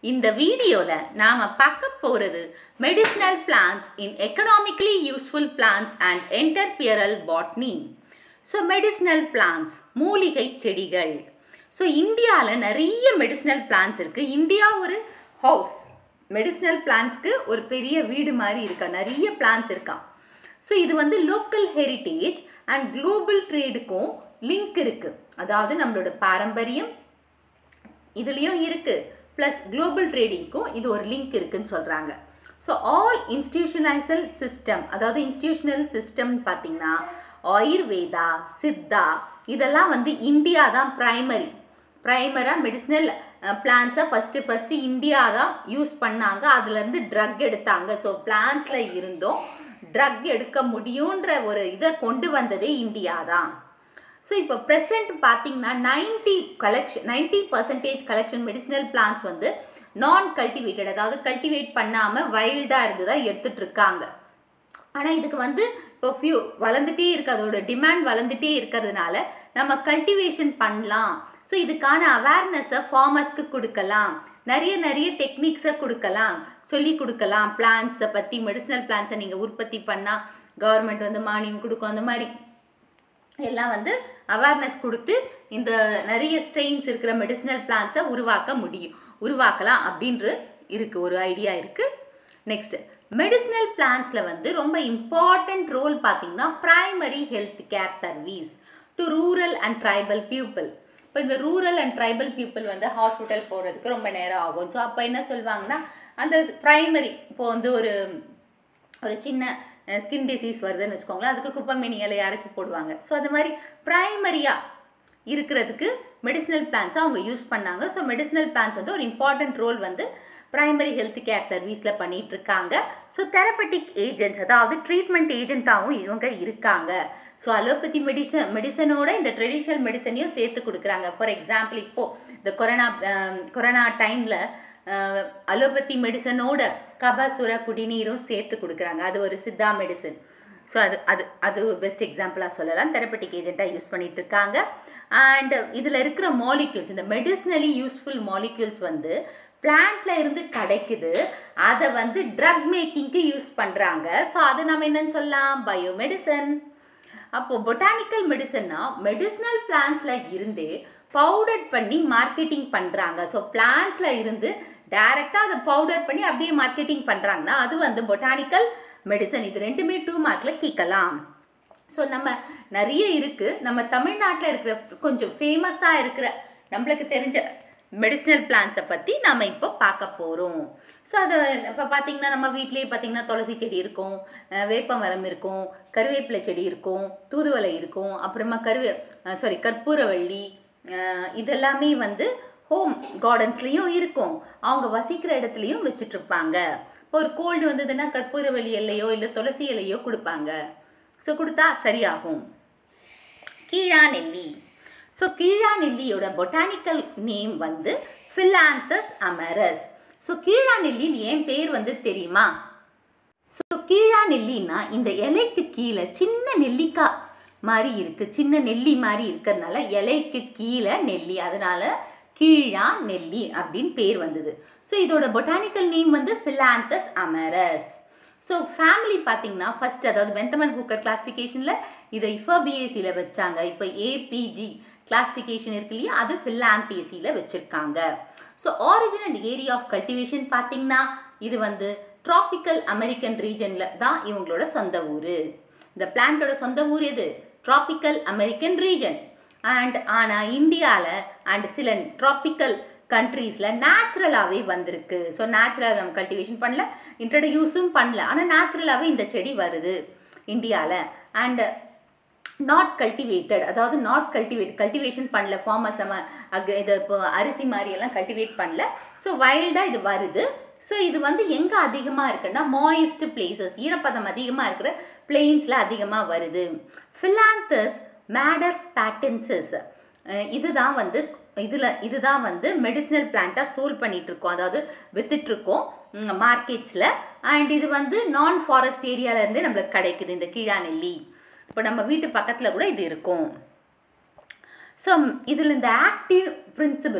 இந்த வீடியோவில் நாம் பார்க்க போகிறது medicinal plants in economically useful plants and entrepreneurial botany so medicinal plants மூலிகை செடிகள் ஸோ இந்தியாவில் நிறைய மெடிசினல் பிளான்ஸ் இருக்குது இந்தியா ஒரு ஹவுஸ் மெடிசினல் பிளான்ஸ்க்கு ஒரு பெரிய வீடு மாதிரி இருக்கா நிறைய பிளான்ஸ் இருக்கான் ஸோ இது வந்து லோக்கல் ஹெரிட்டேஜ் அண்ட் குளோபல் ட்ரேடுக்கும் லிங்க் இருக்குது அதாவது நம்மளோட பாரம்பரியம் இதுலேயும் இருக்குது ப்ளஸ் குளோபல் ட்ரேடிங்க்கும் இது ஒரு லிங்க் இருக்குன்னு சொல்கிறாங்க ஸோ ஆல் இன்ஸ்டியூஷனலைசல் சிஸ்டம் அதாவது இன்ஸ்டியூஷனல் சிஸ்டம் பார்த்தீங்கன்னா ஆயுர்வேதா சித்தா இதெல்லாம் வந்து இந்தியா தான் ப்ரைமரி ப்ரைமராக மெடிசினல் பிளான்ஸை ஃபஸ்ட்டு ஃபஸ்ட்டு இந்தியா தான் யூஸ் பண்ணாங்க அதுலேருந்து ட்ரக் எடுத்தாங்க ஸோ பிளான்ஸில் இருந்தும் ட்ரக் எடுக்க முடியுன்ற ஒரு இதை கொண்டு வந்ததே இந்தியா தான் ஸோ இப்போ ப்ரெசென்ட் பார்த்தீங்கன்னா ninety collection ninety percentage collection medicinal plants வந்து நான் கல்டிவேட்டட் அதாவது கல்டிவேட் பண்ணாமல் வைல்டாக இருந்து தான் எடுத்துகிட்டு இருக்காங்க ஆனால் இதுக்கு வந்து இப்போ ஃபியூ வளர்ந்துட்டே இருக்கு அதோட டிமாண்ட் வளர்ந்துட்டே இருக்கிறதுனால நம்ம கல்டிவேஷன் பண்ணலாம் ஸோ இதுக்கான அவேர்னஸை ஃபார்மர்ஸ்க்கு கொடுக்கலாம் நிறைய நிறைய டெக்னிக்ஸை கொடுக்கலாம் சொல்லி கொடுக்கலாம் பிளான்ஸை பற்றி மெடிசினல் பிளான்ஸை நீங்கள் உற்பத்தி பண்ணால் கவர்மெண்ட் வந்து மானியம் கொடுக்கும் அந்த மாதிரி எல்லாம் வந்து அவேர்னஸ் கொடுத்து இந்த நிறைய ஸ்ட்ரெயின்ஸ் இருக்கிற மெடிசினல் பிளான்ஸை உருவாக்க முடியும் உருவாக்கலாம் அப்படின்ற இருக்குது ஒரு ஐடியா இருக்குது நெக்ஸ்ட் மெடிசினல் பிளான்ஸில் வந்து ரொம்ப இம்பார்ட்டண்ட் ரோல் பார்த்தீங்கன்னா primary health care service to rural and tribal people இப்போ இந்த ரூரல் அண்ட் ட்ரைபல் பீப்புள் வந்து ஹாஸ்பிட்டல் போகிறதுக்கு ரொம்ப நேரம் ஆகும் ஸோ அப்போ என்ன சொல்லுவாங்கன்னா அந்த ப்ரைமரி இப்போ வந்து ஒரு ஒரு சின்ன ஸ்கின் டிசீஸ் வருதுன்னு வச்சுக்கோங்களேன் அதுக்கு குப்பமேனி இலையை அரைச்சி போடுவாங்க ஸோ அந்த மாதிரி ப்ரைமரியாக இருக்கிறதுக்கு மெடிசினல் பிளான்ஸை அவங்க யூஸ் பண்ணாங்க ஸோ மெடிசினல் பிளான்ஸ் வந்து ஒரு இம்பார்ட்டண்ட் ரோல் வந்து ப்ரைமரி ஹெல்த் கேர் சர்வீஸில் பண்ணிகிட்டு இருக்காங்க ஸோ தெரப்பட்டிக் ஏஜென்ட்ஸ் அதாவது ட்ரீட்மெண்ட் ஏஜென்ட்டாகவும் இவங்க இருக்காங்க ஸோ அலோபதி மெடிசன் மெடிசனோட இந்த ட்ரெடிஷ்னல் மெடிசனையும் சேர்த்து கொடுக்குறாங்க ஃபார் எக்ஸாம்பிள் இப்போது இந்த கொரோனா கொரோனா டைமில் அலோபதி மெடிசனோட கபசுர குடிநீரும் சேர்த்து கொடுக்குறாங்க அது ஒரு சித்தா மெடிசன் ஸோ அது அது அது பெஸ்ட் எக்ஸாம்பிளாக சொல்லலாம் தெரப்பட்டிக் ஏஜென்ட்டாக யூஸ் பண்ணிட்டு இருக்காங்க அண்ட் இதில் இருக்கிற மாலிக்யூல்ஸ் இந்த மெடிசினலி யூஸ்ஃபுல் மாலிக்யூல்ஸ் வந்து பிளான்ட்ல இருந்து கிடைக்குது அதை வந்து ட்ரக் மேக்கிங்க்கு யூஸ் பண்ணுறாங்க ஸோ அது நம்ம என்னன்னு சொல்லலாம் பயோமெடிசன் அப்போது பொட்டானிக்கல் மெடிசன்னா மெடிசினல் பிளான்ஸில் இருந்தே பவுடர் பண்ணி மார்க்கெட்டிங் பண்ணுறாங்க ஸோ பிளான்ஸில் இருந்து டைரெக்டாக அதை பவுடர் பண்ணி அப்படியே மார்க்கெட்டிங் பண்ணுறாங்கன்னா அது வந்து பொட்டானிக்கல் மெடிசன் இது ரெண்டுமே டூ மார்க்கில் கேட்கலாம் ஸோ நம்ம நிறைய இருக்குது நம்ம தமிழ்நாட்டில் இருக்கிற கொஞ்சம் ஃபேமஸாக இருக்கிற நம்மளுக்கு தெரிஞ்ச மெடிசினல் பிளான்ஸை பற்றி நாம் இப்போ பார்க்க போகிறோம் ஸோ அது இப்போ பார்த்திங்கன்னா நம்ம வீட்லேயே பார்த்திங்கன்னா துளசி செடி இருக்கும் வேப்ப மரம் இருக்கும் கருவேப்பிலை செடி இருக்கும் தூதுவளை இருக்கும் அப்புறமா கருவே சாரி கற்பூரவள்ளி இதெல்லாமே வந்து ஹோம் கார்டன்ஸ்லேயும் இருக்கும் அவங்க வசிக்கிற இடத்துலையும் வச்சுட்ருப்பாங்க இப்போ ஒரு கோல்டு வந்ததுன்னா கற்பூரவள்ளி இலையோ இல்லை துளசி இலையோ கொடுப்பாங்க ஸோ கொடுத்தா சரியாகும் கீழா நெல்லி ஸோ கீழா நெல்லியோட பொட்டானிக்கல் நேம் வந்து ஃபிலாந்தஸ் அமரஸ் ஸோ கீழா நெல்லின்னு ஏன் பேர் வந்து தெரியுமா ஸோ கீழா நெல்லின்னா இந்த இலைக்கு கீழே சின்ன நெல்லிக்காய் மாதிரி இருக்குது சின்ன நெல்லி மாதிரி இருக்கிறதுனால இலைக்கு கீழே நெல்லி அதனால கீழா நெல்லி அப்படின்னு பேர் வந்தது ஸோ இதோட பொட்டானிக்கல் நேம் வந்து ஃபிலாந்தஸ் அமரஸ் ஸோ ஃபேமிலி பார்த்தீங்கன்னா ஃபஸ்ட் அதாவது வெந்தமன் ஹூக்கர் கிளாஸிஃபிகேஷனில் இதை இப்போ பிஎஸ்சியில் வச்சாங்க இப்போ ஏபிஜி கிளாஸிஃபிகேஷன் இருக்கு இல்லையா அது ஃபில்லாந்தேசியில் வச்சுருக்காங்க so origin and area of cultivation பார்த்தீங்கன்னா இது வந்து ட்ராபிக்கல் அமெரிக்கன் ரீஜனில் தான் இவங்களோட சொந்த ஊர் இந்த பிளான்ட்டோட சொந்த ஊர் எது ட்ராபிக்கல் அமெரிக்கன் ரீஜன் அண்ட் ஆனால் இந்தியாவில் அண்ட் சில ட்ராபிக்கல் கண்ட்ரீஸில் நேச்சுரலாகவே வந்திருக்கு ஸோ நேச்சுரலாக நம்ம கல்டிவேஷன் பண்ணல இன்ட்ரடியூஸும் பண்ணல ஆனால் நேச்சுரலாகவே இந்த செடி வருது இந்தியாவில் அண்ட் நாட் கல்டிவேட்டட் அதாவது நாட் கல்டிவேட் கல்டிவேஷன் பண்ணல ஃபார்மர்ஸ் நம்ம அக் இது இப்போ அரிசி மாதிரியெல்லாம் கல்டிவேட் பண்ணல ஸோ வைல்டாக இது வருது ஸோ இது வந்து எங்கே அதிகமாக இருக்குன்னா மாயிஸ்ட் பிளேசஸ் ஈரப்பதம் அதிகமாக இருக்கிற பிளெயின்ஸில் அதிகமாக வருது ஃபிலாந்தஸ் மேடஸ் பேட்டன்சஸ் இதுதான் வந்து இதில் இதுதான் வந்து மெடிசினல் பிளான்ட்டாக சோல் பண்ணிகிட்ருக்கோம் அதாவது விற்றுட்ருக்கோம் மார்க்கெட்ஸில் அண்ட் இது வந்து நான் ஃபாரஸ்ட் ஏரியாவிலேருந்து நம்மளுக்கு கிடைக்குது இந்த கீழா நெல்லி இப்போ நம்ம வீட்டு பக்கத்தில் கூட இது இருக்கும் ஸோ இதில் இந்த ஆக்டிவ் பிரின்சிபிள்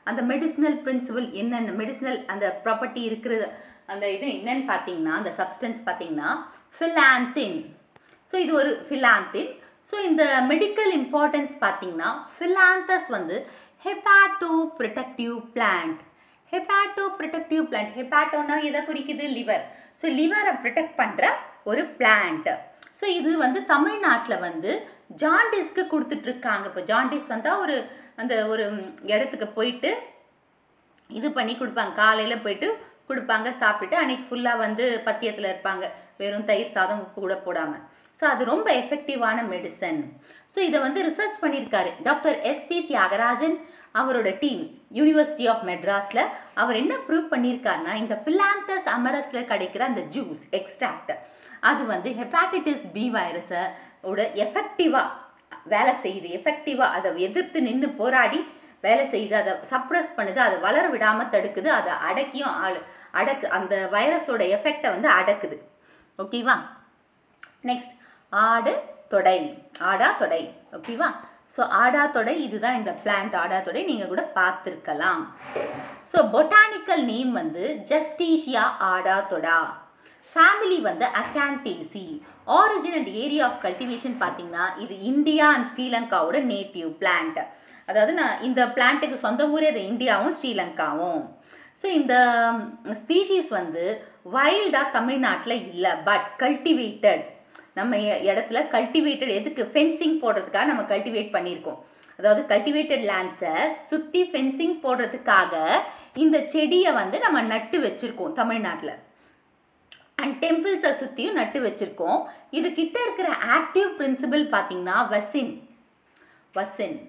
அந்த மெடிசினல் பிரின்சிபல் என்னென்ன மெடிசினல் அந்த ப்ராப்பர்ட்டி இருக்கிற அந்த இது என்னன்னு பார்த்தீங்கன்னா அந்த சப்ஸ்டன்ஸ் பார்த்தீங்கன்னா ஃபிலாந்தின் ஸோ இது ஒரு ஃபிலாந்தின் ஸோ இந்த மெடிக்கல் இம்பார்ட்டன்ஸ் பார்த்தீங்கன்னா ஃபிலாந்தஸ் வந்து hepatoprotective plant hepatoprotective plant ஹெப்பாட்டோனா எதை குறிக்குது லிவர் ஸோ லிவரை ப்ரொடெக்ட் பண்ணுற ஒரு பிளான்ட் ஸோ இது வந்து தமிழ்நாட்டில் வந்து ஜாண்டிஸ்க்கு கொடுத்துட்ருக்காங்க இப்போ ஜாண்டிஸ் வந்தால் ஒரு அந்த ஒரு இடத்துக்கு போயிட்டு இது பண்ணி கொடுப்பாங்க காலையில் போயிட்டு கொடுப்பாங்க சாப்பிட்டு அன்றைக்கி ஃபுல்லாக வந்து பத்தியத்தில் இருப்பாங்க வெறும் தயிர் சாதம் உப்பு கூட போடாமல் ஸோ அது ரொம்ப எஃபெக்டிவான மெடிசன் ஸோ இதை வந்து ரிசர்ச் பண்ணியிருக்காரு டாக்டர் எஸ்பி தியாகராஜன் அவரோட டீம் யூனிவர்சிட்டி ஆஃப் மெட்ராஸில் அவர் என்ன ப்ரூவ் பண்ணியிருக்காருன்னா இந்த ஃபிலாந்தஸ் அமரஸில் கிடைக்கிற அந்த ஜூஸ் எக்ஸ்ட்ராக்ட் அது வந்து ஹெப்பாட்டிட்டிஸ் பி வைரஸை ஓட எஃபெக்டிவாக வேலை செய்யுது எஃபெக்டிவாக அதை எதிர்த்து நின்று போராடி வேலை செய்யுது அதை சப்ரஸ் பண்ணுது அதை வளர விடாமல் தடுக்குது அதை அடக்கியும் ஆள் அடக்கு அந்த வைரஸோட எஃபெக்டை வந்து அடக்குது ஓகேவா நெக்ஸ்ட் ஆடு தொடை ஆடா தொடை ஓகேவா ஸோ ஆடா தொடை இதுதான் இந்த பிளான்ட் ஆடா தொடை நீங்கள் கூட பார்த்துருக்கலாம் ஸோ பொட்டானிக்கல் நேம் வந்து ஜஸ்டீஷியா ஆடா தொடா ஃபேமிலி வந்து Acanthaceae origin and area of cultivation பார்த்தீங்கன்னா இது இந்தியா அண்ட் ஸ்ரீலங்காவோட நேட்டிவ் பிளான்ட் அதாவது நான் இந்த பிளான்ட்டுக்கு சொந்த ஊரே அது இந்தியாவும் ஸ்ரீலங்காவும் ஸோ இந்த ஸ்பீஷீஸ் வந்து வைல்டாக தமிழ்நாட்டில் இல்லை பட் கல்டிவேட்டட் நம்ம இ- இடத்துல கல்டிவேட்டட் எதுக்கு ஃபென்சிங் போடுறதுக்காக நம்ம கல்டிவேட் பண்ணியிருக்கோம் அதாவது கல்டிவேட்டட் லேண்ட்ஸை சுற்றி ஃபென்சிங் போடுறதுக்காக இந்த செடியை வந்து நம்ம நட்டு வச்சுருக்கோம் தமிழ்நாட்டில் அண்ட் டெம்பிள்ஸை சுற்றியும் நட்டு வச்சுருக்கோம் இது கிட்ட இருக்கிற ஆக்டிவ் பிரின்சிபல் பார்த்தீங்கன்னா வசின் வசின்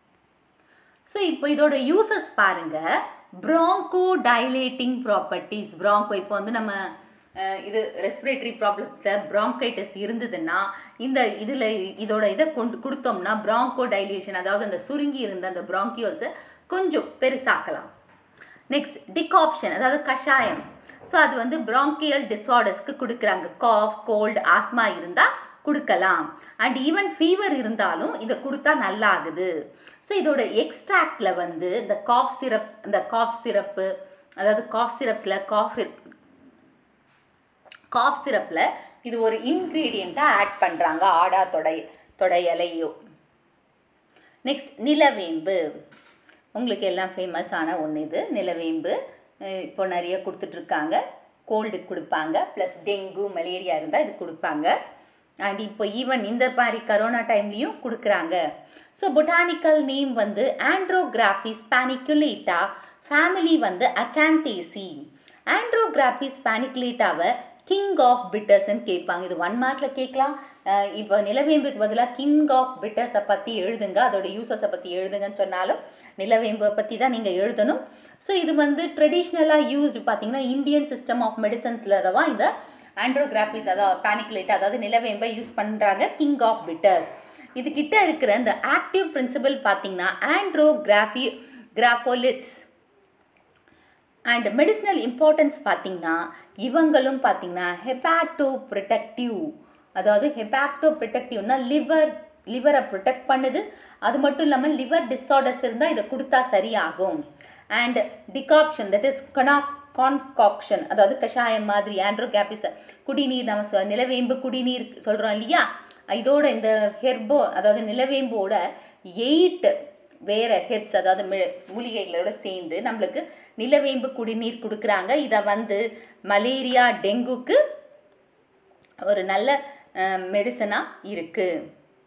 ஸோ இப்போ இதோட யூசஸ் பாருங்க ப்ராங்கோ டைலேட்டிங் ப்ராப்பர்ட்டிஸ் ப்ராங்கோ இப்போ வந்து நம்ம அஹ், இது ரெஸ்பிரேட்டரி ப்ராப்ளத்தில் ப்ராங்கைட்டிஸ் இருந்ததுன்னா இந்த இதில் இதோட இதை கொண்டு கொடுத்தோம்னா ப்ராங்கோ டைலேஷன் அதாவது அந்த சுருங்கி இருந்த அந்த ப்ராங்கியோல்ஸை கொஞ்சம் பெருசாக்கலாம் நெக்ஸ்ட் டிகாப்ஷன் அதாவது கஷாயம் ஸோ அது வந்து bronchial டிஸார்டர்ஸ்க்கு கொடுக்குறாங்க காஃப் கோல்டு ஆஸ்மா இருந்தால் கொடுக்கலாம் அண்ட் ஈவன் ஃபீவர் இருந்தாலும் இதை கொடுத்தா நல்லா ஆகுது ஸோ இதோட எக்ஸ்ட்ராக்டில் வந்து இந்த காஃப் சிரப் இந்த காஃப் சிரப்பு அதாவது காஃப் சிரப்ஸில் காஃப் காஃப் சிரப்பில் இது ஒரு இன்க்ரீடியண்ட்டாக ஆட் பண்ணுறாங்க ஆடா தொடை தொடை இலையோ நெக்ஸ்ட் நிலவேம்பு உங்களுக்கு எல்லாம் ஃபேமஸான ஒன்று இது நிலவேம்பு அஹ் இப்போ நிறைய கொடுத்துட்ருக்காங்க கோல்டுக்கு கொடுப்பாங்க ப்ளஸ் டெங்கு மலேரியா இருந்தால் இது கொடுப்பாங்க அண்ட் இப்போ ஈவன் இந்த மாதிரி கரோனா டைம்லேயும் கொடுக்குறாங்க ஸோ பொட்டானிக்கல் நேம் வந்து ஆண்ட்ரோகிராஃபிஸ் பேனிகுலேட்டா ஃபேமிலி வந்து அகாந்தேசி ஆண்ட்ரோகிராஃபிஸ் பேனிகுலேட்டாவை கிங் ஆஃப் பிட்டர்ஸ்ன்னு கேட்பாங்க இது ஒன் மார்க்கில் கேட்கலாம் அஹ் இப்போ நிலவேம்புக்கு பதிலாக கிங் ஆஃப் பிட்டர்ஸை பற்றி எழுதுங்க அதோட யூசஸை பற்றி எழுதுங்கன்னு சொன்னாலும் நிலவேம்பை பற்றி தான் நீங்கள் எழுதணும் ஸோ இது வந்து ட்ரெடிஷ்னலாக யூஸ்டு பார்த்தீங்கன்னா இந்தியன் சிஸ்டம் ஆஃப் மெடிசன்ஸில் தான் இந்த ஆண்ட்ரோகிராஃபிஸ் அதாவது பேனிகுலேட் அதாவது நிலவேம்பை யூஸ் பண்ணுறாங்க கிங் ஆஃப் பிட்டர்ஸ் இது கிட்ட இருக்கிற இந்த ஆக்டிவ் பிரின்சிபல் பார்த்தீங்கன்னா andrographolides and medicinal importance பார்த்தீங்கன்னா இவங்களும் பார்த்தீங்கன்னா ஹெப்பாட்டோ ப்ரொடெக்டிவ் அதாவது ஹெப்பாட்டோ ப்ரொடெக்டிவ்னா லிவர் லிவரை ப்ரொடெக்ட் பண்ணுது அது மட்டும் இல்லாமல் லிவர் டிஸார்டர்ஸ் இருந்தால் இதை கொடுத்தா சரியாகும் அண்ட் டிகாப்ஷன் தட் இஸ் கனா கான்காக்ஷன் அதாவது கஷாயம் மாதிரி ஆண்ட்ரோகேபிஸ் குடிநீர் நம்ம சொ- நிலவேம்பு குடிநீர் சொல்கிறோம் இல்லையா இதோட இந்த ஹெர்போ அதாவது நிலவேம்போட எயிட் வேற ஹெப்ஸ் அதாவது மி- மூலிகைகளோட சேர்ந்து நம்மளுக்கு நிலவேம்பு குடிநீர் கொடுக்குறாங்க இதை வந்து மலேரியா டெங்குக்கு ஒரு நல்ல மெடிசனாக இருக்குது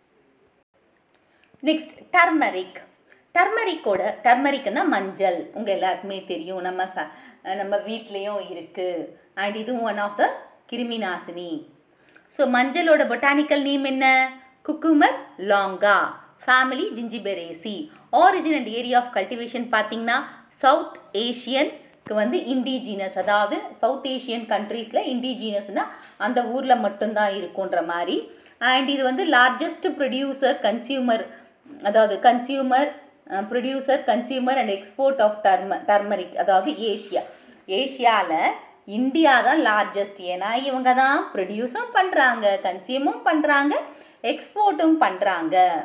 நெக்ஸ்ட் டர்மரிக் டர்மரிக்கோட டர்மரிக்னா மஞ்சள் உங்கள் எல்லாருக்குமே தெரியும் நம்ம fa- அஹ் நம்ம வீட்லேயும் இருக்குது அண்ட் இதுவும் ஒன் ஆஃப் த கிருமி நாசினி ஸோ மஞ்சளோட பொட்டானிக்கல் நேம் என்ன குக்குமர் longa family Zingiberaceae origin and area of cultivation பார்த்தீங்கன்னா சவுத் ஏஷியனுக்கு வந்து இண்டிஜீனஸ் அதாவது சவுத் ஏஷியன் கண்ட்ரீஸில் இண்டிஜீனஸ்னால் அந்த ஊரில் மட்டும்தான் இருக்குன்ற மாதிரி அண்ட் இது வந்து லார்ஜஸ்ட் ப்ரொடியூசர் கன்சியூமர் அதாவது consumer producer consumer and export of டர்ம டர்மரிக் அதாவது ஏஷியா ஏஷியாவில் இந்தியா தான் லார்ஜஸ்ட் ஏன்னா இவங்க தான் ப்ரொடியூஸும் பண்ணுறாங்க கன்சியூமும் பண்ணுறாங்க எக்ஸ்போர்ட்டும் பண்ணுறாங்க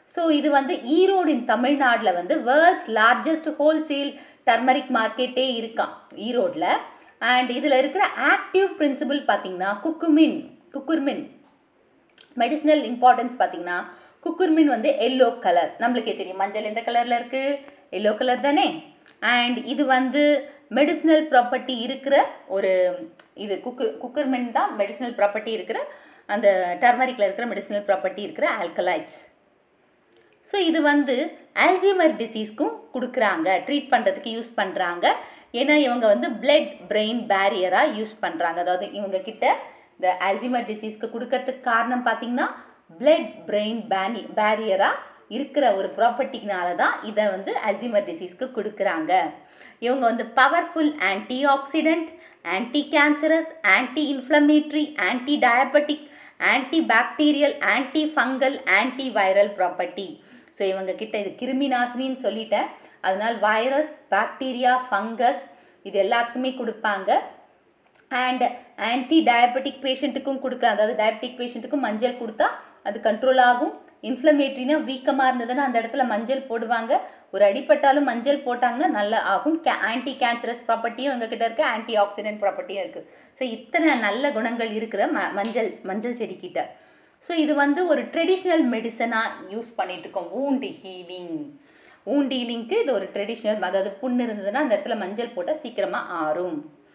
ஸோ இது வந்து ஈரோடு இன் தமிழ்நாட்டில் வந்து வேர்ல்ட்ஸ் லார்ஜஸ்ட் ஹோல்சேல் டர்மரிக் மார்க்கெட்டே இருக்கான் ஈரோடில் அண்ட் இதில் இருக்கிற ஆக்டிவ் பிரின்சிபிள் பார்த்தீங்கன்னா குக்குமின் குக்குர்மின் மெடிசினல் இம்பார்ட்டன்ஸ் பார்த்தீங்கன்னா குக்குர்மின் வந்து எல்லோ கலர் நம்மளுக்கே தெரியும் மஞ்சள் எந்த கலரில் இருக்குது எல்லோ கலர் தானே அண்ட் இது வந்து மெடிசினல் ப்ராப்பர்ட்டி இருக்கிற ஒரு இது குக்கு குக்கர்மின் தான் மெடிசினல் ப்ராப்பர்ட்டி இருக்கிற அந்த டர்மரிக்கில் இருக்கிற மெடிசினல் ப்ராப்பர்ட்டி இருக்கிற ஆல்கலைட்ஸ் ஸோ இது வந்து ஆல்ஜிமர் டிசீஸ்க்கும் கொடுக்குறாங்க ட்ரீட் பண்ணுறதுக்கு யூஸ் பண்ணுறாங்க ஏன்னா இவங்க வந்து பிளட் பிரெயின் பேரியராக யூஸ் பண்ணுறாங்க அதாவது இவங்க கிட்ட இந்த ஆல்ஜிமர் டிசீஸ்க்கு கொடுக்கறதுக்கு காரணம் பார்த்தீங்கன்னா பிளட் பிரெயின் பேனி பேரியராக இருக்கிற ஒரு ப்ராப்பர்ட்டினால தான் இதை வந்து அல்ஜிமர் டிசீஸ்க்கு கொடுக்குறாங்க இவங்க வந்து powerful anti oxidant anti cancerous anti inflammatory anti diabetic anti bacterial anti fungal anti viral property so இவங்க கிட்ட இது கிருமி நாசினின்னு சொல்லிட்டேன் அதனால் வைரஸ் பாக்டீரியா ஃபங்கஸ் இது எல்லாத்துக்குமே கொடுப்பாங்க அண்ட் ஆன்டி டயபெட்டிக் பேஷண்ட்டுக்கும் கொடுக்க அதாவது டயபெட்டிக் பேஷண்ட்டுக்கும் மஞ்சள் கொடுத்தா அது கண்ட்ரோல் ஆகும் இன்ஃப்ளமேட்ரினா வீக்கமாக இருந்ததுன்னா அந்த இடத்துல மஞ்சள் போடுவாங்க ஒரு அடிப்பட்டாலும் மஞ்சள் போட்டாங்கன்னா நல்லா ஆகும் கே ஆன்டி கேன்சரஸ் ப்ராப்பர்ட்டியும் எங்ககிட்ட இருக்குது ஆன்டி ஆக்சிடென்ட் ப்ராப்பர்ட்டியும் இருக்குது ஸோ இத்தனை நல்ல குணங்கள் இருக்கிற ம மஞ்சள் மஞ்சள் செடிக்கிட்ட ஸோ இது வந்து ஒரு ட்ரெடிஷ்னல் மெடிசனாக யூஸ் பண்ணிட்டு இருக்கோம் ஊண்டி ஹீலிங் ஊண்டி ஹீலிங்க்கு இது ஒரு ட்ரெடிஷ்னல் அதாவது புண்ணு இருந்ததுன்னா அந்த இடத்துல மஞ்சள் போட்டால் சீக்கிரமாக ஆறும்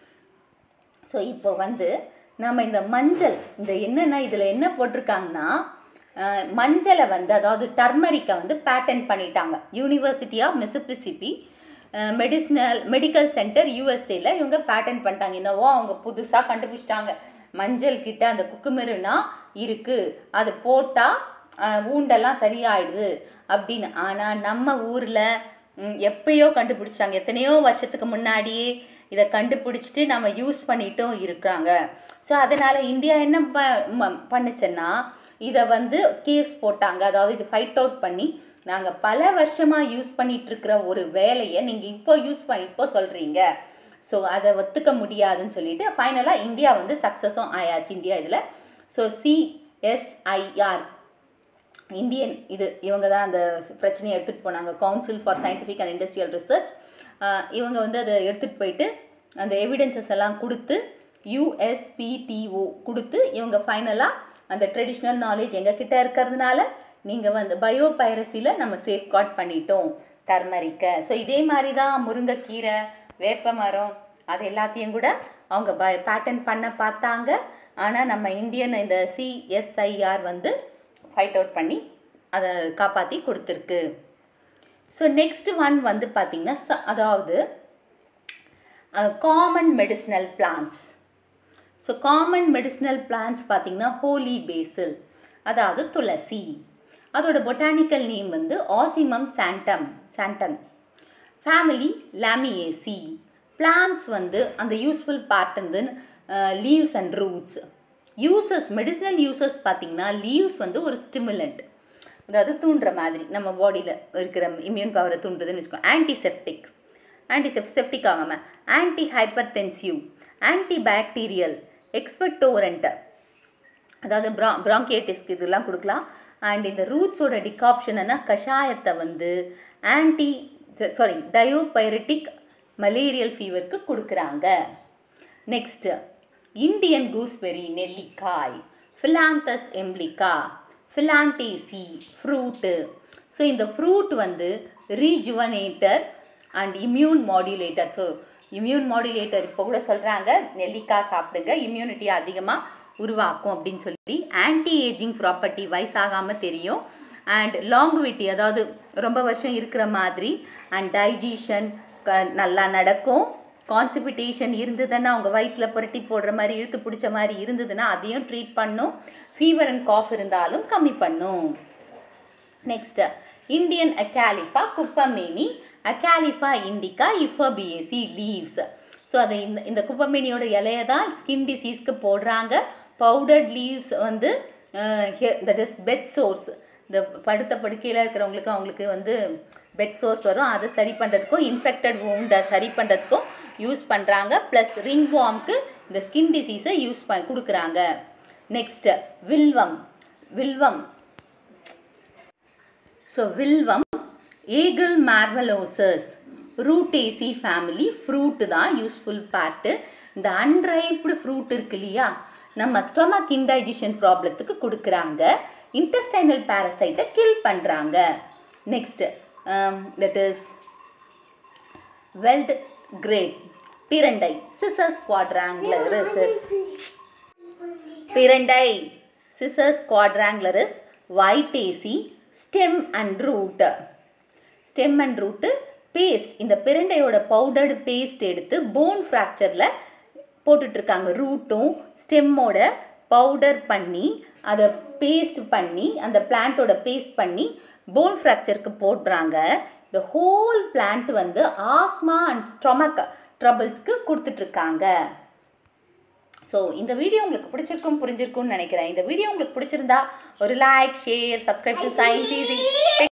ஸோ இப்போ வந்து நம்ம இந்த மஞ்சள் இந்த என்னென்ன இதில் என்ன போட்டிருக்காங்கன்னா அஹ், மஞ்சளை வந்து அதாவது டர்மரிக்கை வந்து பேட்டன் பண்ணிட்டாங்க university of Mississippi medicinal medical center யூஎஸ்ஏல இவங்க பேட்டன் பண்ணிட்டாங்க என்னவோ அவங்க புதுசாக கண்டுபிடிச்சிட்டாங்க மஞ்சள் கிட்ட அந்த குக்குமிருனா இருக்குது அது போட்டால் ஊண்டெல்லாம் சரியாயிடுது அப்படின்னு ஆனால் நம்ம ஊரில் எப்பயோ கண்டுபிடிச்சாங்க எத்தனையோ வருஷத்துக்கு முன்னாடியே இதை கண்டுபிடிச்சிட்டு நம்ம யூஸ் பண்ணிட்டும் இருக்கிறாங்க ஸோ அதனால் இந்தியா என்ன ப ம- பண்ணுச்சுன்னா இதை வந்து கேஸ் போட்டாங்க அதாவது இது ஃபைட் அவுட் பண்ணி நாங்கள் பல வருஷமாக யூஸ் பண்ணிட்டு இருக்கிற ஒரு வேலையை நீங்கள் இப்போ யூஸ் பண்ணி இப்போ சொல்கிறீங்க ஸோ அதை ஒத்துக்க முடியாதுன்னு சொல்லிட்டு ஃபைனலாக இந்தியா வந்து சக்ஸஸும் ஆயாச்சு இந்தியா இதில் ஸோ சிஎஸ்ஐஆர் இந்தியன் இது இவங்க தான் அந்த பிரச்சனையை எடுத்துகிட்டு போனாங்க council for scientific and industrial research இவங்க வந்து அதை எடுத்துகிட்டு போயிட்டு அந்த எவிடன்சஸ் எல்லாம் கொடுத்து யூஎஸ்பிடிஓ கொடுத்து இவங்க ஃபைனலாக அந்த ட்ரெடிஷ்னல் நாலேஜ் எங்ககிட்ட இருக்கிறதுனால நீங்கள் வந்து பயோ பைரசியில் நம்ம சேஃப்கார்ட் பண்ணிட்டோம் டர்மரிக்கை ஸோ இதே மாதிரி தான் முருங்கைக்கீரை வேப்ப மரம் அது எல்லாத்தையும் கூட அவங்க ப பேட்டன் பண்ண பார்த்தாங்க ஆனால் நம்ம இந்தியன் இந்த சிஎஸ்ஐஆர் வந்து ஃபைட் அவுட் பண்ணி அதை காப்பாற்றி கொடுத்துருக்கு ஸோ நெக்ஸ்ட் ஒன் வந்து பார்த்திங்கன்னா ச அதாவது common medicinal plants so common medicinal plants பார்த்திங்கன்னா ஹோலி பேசில் அதாவது துளசி அதோட பொட்டானிக்கல் நேம் வந்து ஆசிமம் சாண்டம் சாண்டம் ஃபேமிலி லாமியேசி பிளான்ஸ் வந்து அந்த யூஸ்ஃபுல் பார்ட் வந்து leaves and roots uses medicinal uses பார்த்திங்கன்னா லீவ்ஸ் வந்து ஒரு ஸ்டிமுலண்ட் அதாவது தூண்டுற மாதிரி நம்ம பாடியில் இருக்கிற இம்யூன் பவரை தூண்டுறதுன்னு வச்சுக்கோங்க ஆன்டிசெப்டிக் ஆன்டிசெப் செப்டிக் ஆகாமல் anti hypertensive anti bacterial expectorant அதாவது ப்ரா ப்ராங்கியட்டிஸ்க்கு இதெல்லாம் கொடுக்கலாம் அண்ட் இந்த ரூட்ஸோட டிகாப்ஷன்னா கஷாயத்தை வந்து ஆன்டி சாரி டயோபைரட்டிக் மலேரியல் ஃபீவருக்கு கொடுக்குறாங்க நெக்ஸ்ட்டு இந்தியன் கூஸ்பெரி நெல்லிக்காய் Phyllanthus emblica Phyllanthaceae fruit so இந்த ஃப்ரூட் வந்து rejuvenator and immune modulator so immune modulator இப்போ கூட சொல்கிறாங்க நெல்லிக்காய் சாப்பிடுங்க இம்யூனிட்டி அதிகமாக உருவாக்கும் அப்படின்னு சொல்லி ஆன்டி ஏஜிங் ப்ராப்பர்ட்டி வயசாகாமல் தெரியும் அண்ட் லாங்குவிட்டி அதாவது ரொம்ப வருஷம் இருக்கிற மாதிரி அண்ட் டைஜஷன் நல்லா நடக்கும் கான்சிபிட்டேஷன் இருந்ததுன்னா அவங்க வயிற்றில் புரட்டி போடுற மாதிரி இழுத்து பிடிச்ச மாதிரி இருந்ததுன்னா அதையும் ட்ரீட் பண்ணும் ஃபீவர் அண்ட் காஃப் இருந்தாலும் கம்மி பண்ணும் நெக்ஸ்ட் இந்தியன் அக்காலிஃபா குப்பமேனி Acalypha indica Euphorbiaceae leaves so அதை இந்த இந்த குப்பமேனியோட இலையை தான் ஸ்கின் டிசீஸ்க்கு போடுறாங்க பவுடர்ட் லீவ்ஸ் வந்து தட் இஸ் பெட் சோர்ஸ் இந்த படுத்த படுக்கையில் இருக்கிறவங்களுக்கு அவங்களுக்கு வந்து பெட் சோர்ஸ் வரும் அதை சரி பண்ணுறதுக்கும் இன்ஃபெக்டட் wound-அ சரி பண்ணுறதுக்கும் யூஸ் பண்ணுறாங்க ப்ளஸ் ரிங் வார்ம்க்கு இந்த ஸ்கின் டிசீஸை யூஸ் ப கொடுக்குறாங்க நெக்ஸ்ட்டு வில்வம் வில்வம் ஸோ வில்வம் Aegle marmelos Rutaceae family fruit தான் யூஸ்ஃபுல் பார்ட்டு இந்த அன்ரைப்டு ஃப்ரூட் இருக்கு இல்லையா நம்ம ஸ்டொமக் இன்டைஜஷன் ப்ராப்ளத்துக்கு கொடுக்குறாங்க இன்டெஸ்டைனல் பேரசைட்டை கில் பண்ணுறாங்க next that is veld grape பிரண்டை சிசர்ஸ் குவாட்ராங்குலரிஸ் பிரண்டை சிசர்ஸ் quadrangularis Vitaceae stem and root stem and root paste இந்த பிரண்டையோட பவுடர்டு பேஸ்ட் எடுத்து போன் ஃப்ராக்சரில் போட்டுட்ருக்காங்க ரூட்டும் ஸ்டெம்மோட பவுடர் பண்ணி அதை பேஸ்ட் பண்ணி அந்த பிளான்ட்டோட பேஸ்ட் பண்ணி போன் ஃப்ராக்சருக்கு போடுறாங்க இந்த ஹோல் பிளான்ட் வந்து ஆஸ்மா அண்ட் ஸ்டொமக் ட்ரபிள்ஸ்க்கு கொடுத்துட்ருக்காங்க ஸோ இந்த வீடியோ உங்களுக்கு பிடிச்சிருக்கும் புரிஞ்சிருக்கும்னு நினைக்கிறேன் இந்த வீடியோ உங்களுக்கு பிடிச்சிருந்தா ஒரு like share subscribe to science easy